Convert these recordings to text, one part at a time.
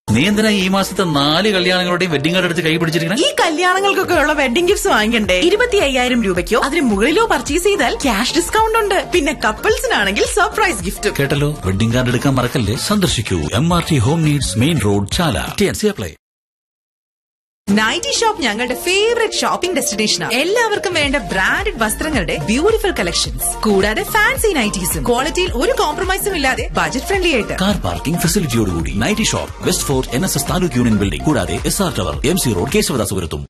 നീ എന്തിനാ ഈ മാസത്തെ നാല് കല്യാണങ്ങളുടെയും വെഡിങ് കാർഡ് എടുത്ത് കൈ പിടിച്ചിരിക്കണേ ഈ കല്യാണങ്ങൾക്കൊക്കെ ഉള്ള വെഡിംഗ് ഗിഫ്റ്റ്സ് വാങ്ങിക്കണ്ടേ ഇരുപത്തി അയ്യായിരം രൂപയ്ക്കോ അതിന് മുകളിലോ പർച്ചേസ് ചെയ്താൽ ക്യാഷ് ഡിസ്കൗണ്ട് ഉണ്ട് പിന്നെ കപ്പിൾസിനാണെങ്കിൽ സർപ്രൈസ് ഗിഫ്റ്റും കേട്ടല്ലോ വെഡിങ് കാർഡ് എടുക്കാൻ മറക്കല്ലേ സന്ദർശിക്കൂ M R T home needs main road Chala T N C apply nighty shop ഞങ്ങളുടെ ഫേവറേറ്റ് ഷോപ്പിംഗ് ഡെസ്റ്റിനേഷനാണ് എല്ലാവർക്കും വേണ്ട ബ്രാൻഡഡ് വസ്ത്രങ്ങളുടെ ബ്യൂട്ടിഫുൾ കളക്ഷൻസ് കൂടാതെ ഫാൻസി നൈറ്റീസും ക്വാളിറ്റിയിൽ ഒരു കോംപ്രമൈസും ഇല്ലാതെ ബജറ്റ് ഫ്രണ്ട്ലി ആയിട്ട് കാർ പാർക്കിംഗ് ഫെസിലിറ്റിയോടുകൂടി nighty shop west fort N S S taluk union building കൂടാതെ S R tower M C road കേശവദാസുപുരത്തും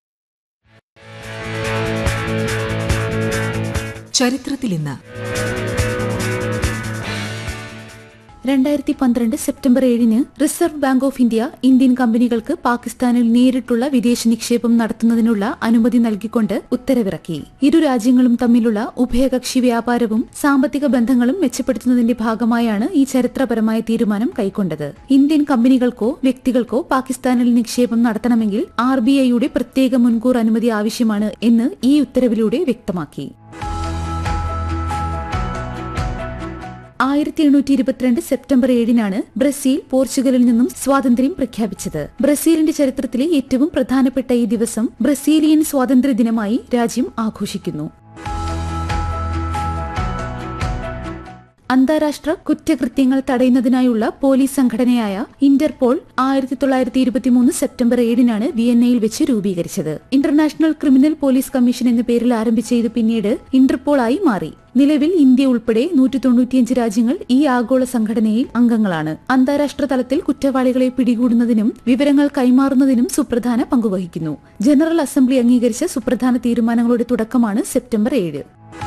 ചരിത്രത്തിൽ ഇന്ന് രണ്ടായിരത്തി പന്ത്രണ്ട് സെപ്റ്റംബർ ഏഴിന് Reserve Bank of India Indian കമ്പനികൾക്ക് പാകിസ്ഥാനിൽ നേരിട്ടുള്ള വിദേശ നിക്ഷേപം നടത്തുന്നതിനുള്ള അനുമതി നൽകിക്കൊണ്ട് ഉത്തരവിറക്കി ഇരു രാജ്യങ്ങളും തമ്മിലുള്ള ഉഭയകക്ഷി വ്യാപാരവും സാമ്പത്തിക ബന്ധങ്ങളും മെച്ചപ്പെടുത്തുന്നതിന്റെ ഭാഗമായാണ് ഈ ചരിത്രപരമായ തീരുമാനം കൈക്കൊണ്ടത് ഇന്ത്യൻ കമ്പനികൾക്കോ വ്യക്തികൾക്കോ പാകിസ്ഥാനിൽ നിക്ഷേപം നടത്തണമെങ്കിൽ ആർ ബി ഐയുടെ പ്രത്യേക മുൻകൂർ അനുമതി ആവശ്യമാണ് എന്ന് ഈ ഉത്തരവിലൂടെ വ്യക്തമാക്കി ആയിരത്തി എണ്ണൂറ്റി ഇരുപത്തിരണ്ട് സെപ്റ്റംബർ ഏഴിനാണ് ബ്രസീൽ പോർച്ചുഗലിൽ നിന്നും സ്വാതന്ത്ര്യം പ്രഖ്യാപിച്ചത് ബ്രസീലിന്റെ ചരിത്രത്തിലെ ഏറ്റവും പ്രധാനപ്പെട്ട ഈ ദിവസം ബ്രസീലിയൻ സ്വാതന്ത്ര്യ ദിനമായി രാജ്യം ആഘോഷിക്കുന്നു അന്താരാഷ്ട്ര കുറ്റകൃത്യങ്ങൾ തടയുന്നതിനായുള്ള പോലീസ് സംഘടനയായ ഇന്റർപോൾ ആയിരത്തി തൊള്ളായിരത്തി ഇരുപത്തിമൂന്ന് സെപ്റ്റംബർ ഏഴിനാണ് വിയന്നയിൽ വെച്ച് രൂപീകരിച്ചത് ഇന്റർനാഷണൽ ക്രിമിനൽ പോലീസ് കമ്മീഷൻ എന്ന പേരിൽ ആരംഭിച്ച ഇത് പിന്നീട് ഇന്റർപോൾ ആയി മാറി നിലവിൽ ഇന്ത്യ ഉൾപ്പെടെ നൂറ്റി തൊണ്ണൂറ്റിയഞ്ച് രാജ്യങ്ങൾ ഈ ആഗോള സംഘടനയിൽ അംഗങ്ങളാണ് അന്താരാഷ്ട്ര തലത്തിൽ കുറ്റവാളികളെ പിടികൂടുന്നതിനും വിവരങ്ങൾ കൈമാറുന്നതിനും സുപ്രധാന പങ്കുവഹിക്കുന്നു ജനറൽ അസംബ്ലി അംഗീകരിച്ച സുപ്രധാന തീരുമാനങ്ങളുടെ തുടക്കമാണ് സെപ്റ്റംബർ ഏഴ്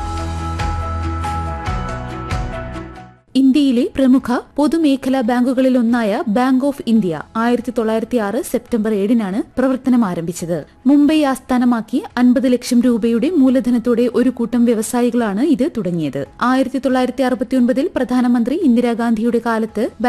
ഇന്ത്യയിലെ പ്രമുഖ പൊതുമേഖലാ ബാങ്കുകളിൽ ഒന്നായ ബാങ്ക് ഓഫ് ഇന്ത്യ ആയിരത്തി തൊള്ളായിരത്തി ആറ് സെപ്റ്റംബർ ഏഴിനാണ് പ്രവർത്തനം ആരംഭിച്ചത് മുംബൈ ആസ്ഥാനമാക്കി അൻപത് ലക്ഷം രൂപയുടെ മൂലധനത്തോടെ ഒരു കൂട്ടം വ്യവസായികളാണ് ഇത് തുടങ്ങിയത് ആയിരത്തി തൊള്ളായിരത്തി അറുപത്തിയൊൻപതിൽ പ്രധാനമന്ത്രി ഇന്ദിരാഗാന്ധിയുടെ കാലത്ത്